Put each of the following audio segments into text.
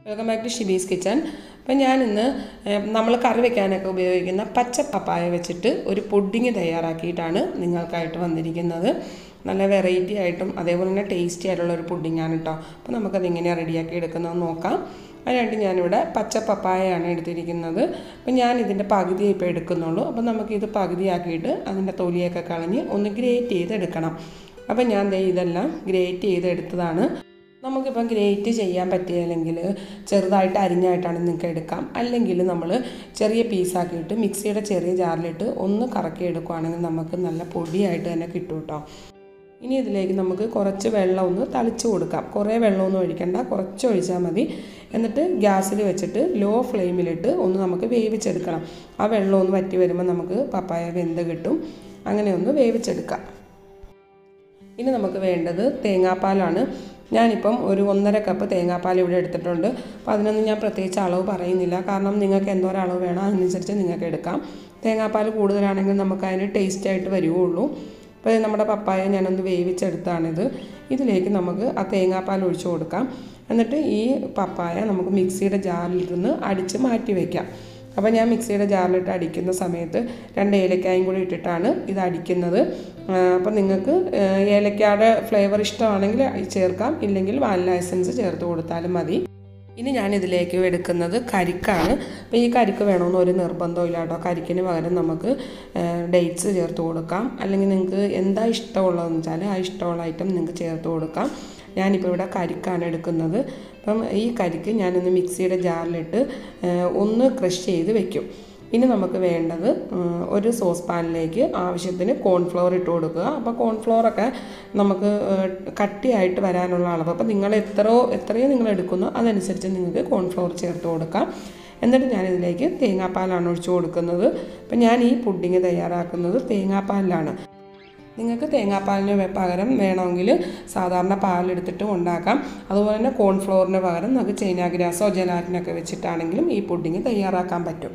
welcome back to Shibi's kitchen appam ഞാനിന്ന് നമ്മൾ കറി വെക്കാനൊക്കെ ഉപയോഗിക്കുന്ന പച്ച പപ്പായ വെച്ചിട്ട് ഒരു പുഡിങ് തയ്യാറാക്കിയിട്ടാണ് നിങ്ങൾക്കായിട്ട് വന്നിരിക്കുന്നത് നല്ല വെറൈറ്റി ആയിട്ടും അതേപോലെ തന്നെ ടേസ്റ്റി ആയിട്ടുള്ള ഒരു പുഡിങ്ങാണ് കേട്ടോ അപ്പോൾ നമുക്കത് എങ്ങനെയാണ് റെഡിയാക്കി എടുക്കുന്നതെന്ന് നോക്കാം അതിനായിട്ട് ഞാനിവിടെ പച്ച പപ്പായയാണ് എടുത്തിരിക്കുന്നത് അപ്പം ഞാൻ ഇതിൻ്റെ പകുതി ഇപ്പോൾ എടുക്കുന്നുള്ളൂ അപ്പം നമുക്കിത് പകുതിയാക്കിയിട്ട് അതിൻ്റെ തൊലിയൊക്കെ കളഞ്ഞ് ഒന്ന് ഗ്രേറ്റ് ചെയ്തെടുക്കണം അപ്പം ഞാൻ ദേ ഇതെല്ലാം ഗ്രേറ്റ് ചെയ്തെടുത്തതാണ് നമുക്കിപ്പം ഗ്രേറ്റ് ചെയ്യാൻ പറ്റിയില്ലെങ്കിൽ ചെറുതായിട്ട് അരിഞ്ഞായിട്ടാണ് നിങ്ങൾക്ക് എടുക്കാം അല്ലെങ്കിൽ നമ്മൾ ചെറിയ പീസാക്കിയിട്ട് മിക്സിയുടെ ചെറിയ ജാറിലിട്ട് ഒന്ന് കറക്കി എടുക്കുകയാണെങ്കിൽ നമുക്ക് നല്ല പൊടിയായിട്ട് തന്നെ കിട്ടും കേട്ടോ ഇനി ഇതിലേക്ക് നമുക്ക് കുറച്ച് വെള്ളം ഒന്ന് തളിച്ച് കൊടുക്കാം കുറേ വെള്ളമൊന്നും ഒഴിക്കണ്ട കുറച്ച് ഒഴിച്ചാൽ മതി എന്നിട്ട് ഗ്യാസിൽ വെച്ചിട്ട് ലോ ഫ്ലെയിമിലിട്ട് ഒന്ന് നമുക്ക് വേവിച്ചെടുക്കണം ആ വെള്ളം ഒന്ന് വറ്റി വരുമ്പോൾ നമുക്ക് പപ്പായ വെന്ത് കിട്ടും അങ്ങനെ ഒന്ന് വേവിച്ചെടുക്കാം ഇനി നമുക്ക് വേണ്ടത് തേങ്ങാപ്പാലാണ് ഞാനിപ്പം ഒരു ഒന്നര കപ്പ് തേങ്ങാപ്പാൽ ഇവിടെ എടുത്തിട്ടുണ്ട് അപ്പോൾ അതിനൊന്നും ഞാൻ പ്രത്യേകിച്ച് അളവ് പറയുന്നില്ല കാരണം നിങ്ങൾക്ക് എന്തോരളവ് വേണം അതിനനുസരിച്ച് നിങ്ങൾക്ക് എടുക്കാം തേങ്ങാപ്പാൽ കൂടുതലാണെങ്കിൽ നമുക്ക് അതിന് ടേസ്റ്റ് ആയിട്ട് വരുവുള്ളൂ അപ്പോൾ നമ്മുടെ പപ്പായ ഞാനൊന്ന് വേവിച്ചെടുത്താണിത് ഇതിലേക്ക് നമുക്ക് ആ തേങ്ങാപ്പാൽ ഒഴിച്ചു കൊടുക്കാം എന്നിട്ട് ഈ പപ്പായ നമുക്ക് മിക്സിയുടെ ജാറിലിരുന്ന് അടിച്ച് മാറ്റി വയ്ക്കാം അപ്പോൾ ഞാൻ മിക്സിയുടെ ജാറിലിട്ട് അടിക്കുന്ന സമയത്ത് രണ്ട് ഏലക്കായും കൂടി ഇട്ടിട്ടാണ് ഇത് അടിക്കുന്നത് അപ്പം നിങ്ങൾക്ക് ഏലക്കായുടെ ഫ്ലേവർ ഇഷ്ടമാണെങ്കിൽ ചേർക്കാം ഇല്ലെങ്കിൽ വാനില എസൻസ് ചേർത്ത് കൊടുത്താലും മതി ഇനി ഞാൻ ഇതിലേക്ക് എടുക്കുന്നത് കരിക്കാണ് അപ്പോൾ ഈ കരിക്ക് വേണമെന്ന് ഒരു നിർബന്ധമില്ല കേട്ടോ കരിക്കിന് പകരം നമുക്ക് ഡേറ്റ്സ് ചേർത്ത് കൊടുക്കാം അല്ലെങ്കിൽ നിങ്ങൾക്ക് എന്താ ഇഷ്ടമുള്ളതെന്ന് വെച്ചാൽ ആ ഇഷ്ടമുള്ള ഐറ്റം നിങ്ങൾക്ക് ചേർത്ത് കൊടുക്കാം ഞാനിപ്പോൾ ഇവിടെ കരിക്കാണ് എടുക്കുന്നത് അപ്പം ഈ കരിക്ക് ഞാനൊന്ന് മിക്സിയുടെ ജാറിലിട്ട് ഒന്ന് ക്രഷ് ചെയ്ത് വെക്കും ഇനി നമുക്ക് വേണ്ടത് ഒരു സോസ് പാനിലേക്ക് ആവശ്യത്തിന് കോൺഫ്ലവർ ഇട്ട് കൊടുക്കുക അപ്പോൾ കോൺഫ്ലവറൊക്കെ നമുക്ക് കട്ടിയായിട്ട് വരാനുള്ള അളവ് അപ്പോൾ നിങ്ങൾ എത്രയോ എത്രയോ നിങ്ങൾ എടുക്കുന്നോ അതനുസരിച്ച് നിങ്ങൾക്ക് കോൺഫ്ലവർ ചേർത്ത് കൊടുക്കാം എന്നിട്ട് ഞാനിതിലേക്ക് തേങ്ങാപ്പാലാണ് ഒഴിച്ചു കൊടുക്കുന്നത് അപ്പം ഞാൻ ഈ പുഡിങ് തയ്യാറാക്കുന്നത് തേങ്ങാപ്പാലിലാണ് നിങ്ങൾക്ക് തേങ്ങാപ്പാലിന് പകരം വേണമെങ്കിൽ സാധാരണ പാലെടുത്തിട്ട് ഉണ്ടാക്കാം അതുപോലെ തന്നെ കോൺഫ്ലോറിന് പകരം നമുക്ക് ചൈനാഗ്രാസോ ജലാറ്റിനൊക്കെ വെച്ചിട്ടാണെങ്കിലും ഈ പുഡിങ് തയ്യാറാക്കാൻ പറ്റും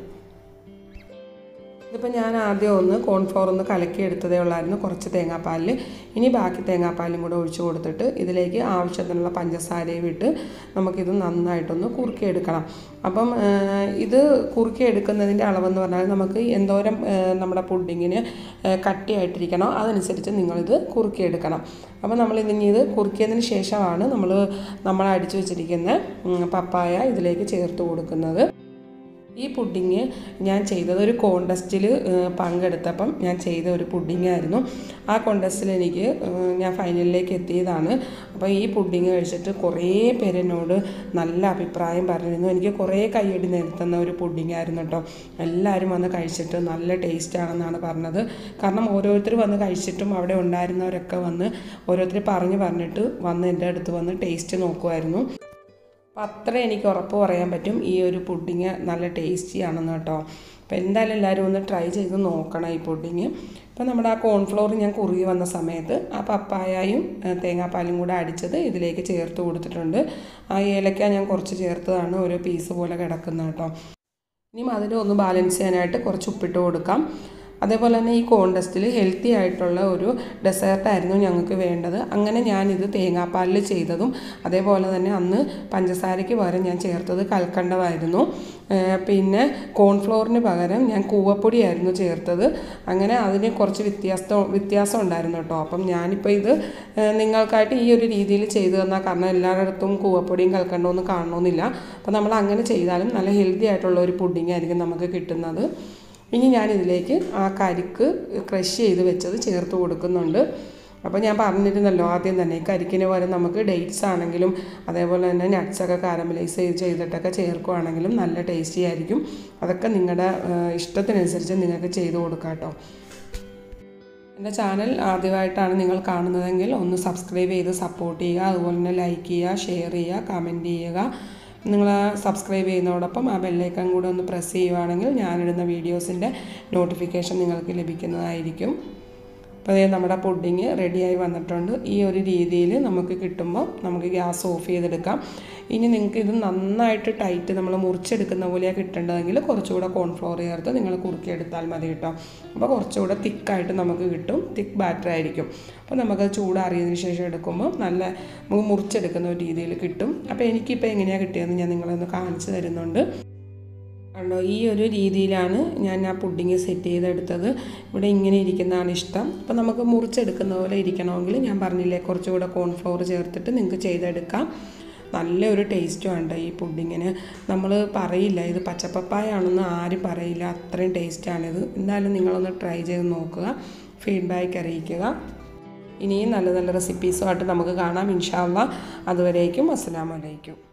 ഇതിപ്പോൾ ഞാൻ ആദ്യം ഒന്ന് കോൺഫ്ലോർ ഒന്ന് കലക്കി എടുത്തതേ ഉള്ളായിരുന്നു കുറച്ച് തേങ്ങാപ്പാലിൽ ഇനി ബാക്കി തേങ്ങാപ്പാലും കൂടെ ഒഴിച്ചു കൊടുത്തിട്ട് ഇതിലേക്ക് ആവശ്യത്തിനുള്ള പഞ്ചസാരയും ഇട്ട് നമുക്കിത് നന്നായിട്ടൊന്ന് കുറുക്കിയെടുക്കണം അപ്പം ഇത് കുറുക്കിയെടുക്കുന്നതിൻ്റെ അളവെന്ന് പറഞ്ഞാൽ നമുക്ക് എന്തോരം നമ്മുടെ പുഡിങ്ങിന് കട്ടിയായിട്ടിരിക്കണോ അതനുസരിച്ച് നിങ്ങളിത് കുറുക്കിയെടുക്കണം അപ്പോൾ നമ്മൾ ഇതിന് ഇത് കുറുക്കിയതിന് ശേഷമാണ് നമ്മൾ നമ്മൾ അടിച്ചു വെച്ചിരിക്കുന്ന പപ്പായ ഇതിലേക്ക് ചേർത്ത് കൊടുക്കുന്നത് ഈ പുഡിങ് ഞാൻ ചെയ്തത് ഒരു കോണ്ടസ്റ്റിൽ പങ്കെടുത്തപ്പം ഞാൻ ചെയ്ത ഒരു പുഡിങ്ങായിരുന്നു ആ കോണ്ടസ്റ്റിൽ എനിക്ക് ഞാൻ ഫൈനലിലേക്ക് എത്തിയതാണ് അപ്പോൾ ഈ പുഡിങ് കഴിച്ചിട്ട് കുറേ പേര് എന്നോട് നല്ല അഭിപ്രായം പറഞ്ഞിരുന്നു എനിക്ക് കുറേ കൈയടി നിരത്തുന്ന ഒരു പുഡിങ്ങായിരുന്നു കേട്ടോ എല്ലാവരും വന്ന് കഴിച്ചിട്ട് നല്ല ടേസ്റ്റ് ആണെന്നാണ് പറഞ്ഞത് കാരണം ഓരോരുത്തർ വന്ന് കഴിച്ചിട്ടും അവിടെ ഉണ്ടായിരുന്നവരൊക്കെ വന്ന് ഓരോരുത്തർ പറഞ്ഞ് പറഞ്ഞിട്ട് വന്ന് എൻ്റെ അടുത്ത് വന്ന് ടേസ്റ്റ് നോക്കുമായിരുന്നു അപ്പോൾ അത്ര എനിക്ക് ഉറപ്പ് പറയാൻ പറ്റും ഈ ഒരു പുഡിങ് നല്ല ടേസ്റ്റി ആണെന്ന് കേട്ടോ അപ്പോൾ എന്തായാലും എല്ലാവരും ഒന്ന് ട്രൈ ചെയ്ത് നോക്കണം ഈ പുഡിങ് ഇപ്പോൾ നമ്മുടെ ആ കോൺഫ്ലോർ ഞാൻ കുറുകി വന്ന സമയത്ത് ആ പപ്പായയും തേങ്ങാപ്പാലും കൂടെ അടിച്ചത് ഇതിലേക്ക് ചേർത്ത് കൊടുത്തിട്ടുണ്ട് ആ ഏലക്ക ഞാൻ കുറച്ച് ചേർത്തതാണ് ഒരു പീസ് പോലെ കിടക്കുന്നത് കേട്ടോ ഇനി മധുരം ഒന്ന് ബാലൻസ് ചെയ്യാനായിട്ട് കുറച്ച് ഉപ്പിട്ട് കൊടുക്കാം അതേപോലെ തന്നെ ഈ കോണ്ടസ്റ്റിൽ ഹെൽത്തി ആയിട്ടുള്ള ഒരു ഡെസേർട്ടായിരുന്നു ഞങ്ങൾക്ക് വേണ്ടത് അങ്ങനെ ഞാനിത് തേങ്ങാപ്പാലിൽ ചെയ്തതും അതേപോലെ തന്നെ അന്ന് പഞ്ചസാരയ്ക്ക് പകരം ഞാൻ ചേർത്തത് കൽക്കണ്ടമായിരുന്നു പിന്നെ കോൺഫ്ലോറിന് പകരം ഞാൻ കൂവപ്പൊടിയായിരുന്നു ചേർത്തത് അങ്ങനെ അതിന് കുറച്ച് വ്യത്യാസം വ്യത്യാസം ഉണ്ടായിരുന്നു കേട്ടോ അപ്പം ഞാനിപ്പോൾ ഇത് നിങ്ങൾക്കായിട്ട് ഈ ഒരു രീതിയിൽ ചെയ്തു തന്നാൽ കാരണം എല്ലായിടത്തും കൂവപ്പൊടിയും കൽക്കണ്ടവും ഒന്നും കാണണമെന്നില്ല അപ്പോൾ നമ്മൾ അങ്ങനെ ചെയ്താലും നല്ല ഹെൽത്തി ആയിട്ടുള്ള ഒരു പുഡിംഗ് ആയിരിക്കും നമുക്ക് കിട്ടുന്നത് ഇനി ഞാനിതിലേക്ക് ആ കരിക്ക് ക്രഷ് ചെയ്ത് വെച്ചത് ചേർത്ത് കൊടുക്കുന്നുണ്ട് അപ്പോൾ ഞാൻ പറഞ്ഞിരുന്നല്ലോ ആദ്യം തന്നെ ഈ കരിക്കിന് പകരം നമുക്ക് ഡേറ്റ്സ് ആണെങ്കിലും അതേപോലെ തന്നെ നട്ട്സൊക്കെ കാരമലൈസ് ചെയ്തിട്ടൊക്കെ ചേർക്കുകയാണെങ്കിലും നല്ല ടേസ്റ്റി ആയിരിക്കും അതൊക്കെ നിങ്ങളുടെ ഇഷ്ടത്തിനനുസരിച്ച് നിങ്ങൾക്ക് ചെയ്ത് കൊടുക്കാം കേട്ടോ എൻ്റെ ചാനൽ ആദ്യമായിട്ടാണ് നിങ്ങൾ കാണുന്നതെങ്കിൽ ഒന്ന് സബ്സ്ക്രൈബ് ചെയ്ത് സപ്പോർട്ട് ചെയ്യുക അതുപോലെ തന്നെ ലൈക്ക് ചെയ്യുക ഷെയർ ചെയ്യുക കമൻറ്റ് ചെയ്യുക നിങ്ങൾ സബ്സ്ക്രൈബ് ചെയ്യുന്നതോടൊപ്പം ആ ബെല്ലൈക്കൺ കൂടെ ഒന്ന് പ്രസ് ചെയ്യുവാണെങ്കിൽ ഞാനിടുന്ന വീഡിയോസിൻ്റെ നോട്ടിഫിക്കേഷൻ നിങ്ങൾക്ക് ലഭിക്കുന്നതായിരിക്കും അപ്പോൾ അതേ നമ്മുടെ പുഡിങ് റെഡിയായി വന്നിട്ടുണ്ട് ഈ ഒരു രീതിയിൽ നമുക്ക് കിട്ടുമ്പോൾ നമുക്ക് ഗ്യാസ് ഓഫ് ചെയ്തെടുക്കാം ഇനി നിങ്ങൾക്ക് ഇത് നന്നായിട്ട് ടൈറ്റ് നമ്മൾ മുറിച്ചെടുക്കുന്ന പോലെയാണ് കിട്ടേണ്ടതെങ്കിൽ കുറച്ചുകൂടെ കോൺഫ്ലോർ ചേർത്ത് നിങ്ങൾ കുറുക്കിയെടുത്താൽ മതി കേട്ടോ അപ്പോൾ കുറച്ചുകൂടെ തിക്കായിട്ട് നമുക്ക് കിട്ടും തിക്ക് ബാറ്റർ ആയിരിക്കും അപ്പോൾ നമുക്കത് ചൂടാറിയതിന് ശേഷം എടുക്കുമ്പോൾ നല്ല നമുക്ക് മുറിച്ചെടുക്കുന്ന ഒരു രീതിയിൽ കിട്ടും അപ്പോൾ എനിക്കിപ്പോൾ എങ്ങനെയാണ് കിട്ടിയതെന്ന് ഞാൻ നിങ്ങളൊന്ന് കാണിച്ചു തരുന്നുണ്ട് കണ്ടോ ഈ ഒരു രീതിയിലാണ് ഞാൻ ആ പുഡിങ് സെറ്റ് ചെയ്തെടുത്തത് ഇവിടെ ഇങ്ങനെ ഇരിക്കുന്നതാണ് ഇഷ്ടം അപ്പോൾ നമുക്ക് മുറിച്ചെടുക്കുന്ന പോലെ ഇരിക്കണമെങ്കിൽ ഞാൻ പറഞ്ഞില്ലേ കുറച്ചുകൂടെ കോൺഫ്ലോർ ചേർത്തിട്ട് നിങ്ങൾക്ക് ചെയ്തെടുക്കാം നല്ലൊരു ടേസ്റ്റും ഉണ്ട് ഈ പുഡിങ്ങിന് നമ്മൾ പറയില്ല ഇത് പച്ചപ്പപ്പായാണെന്ന് ആരും പറയില്ല അത്രയും ടേസ്റ്റാണിത് എന്തായാലും നിങ്ങളൊന്ന് ട്രൈ ചെയ്ത് നോക്കുക ഫീഡ്ബാക്ക് അറിയിക്കുക ഇനിയും നല്ല നല്ല റെസിപ്പീസുമായിട്ട് നമുക്ക് കാണാം ഇൻഷാല്ല അതുവരേക്കും അസ്സാം വലൈക്കും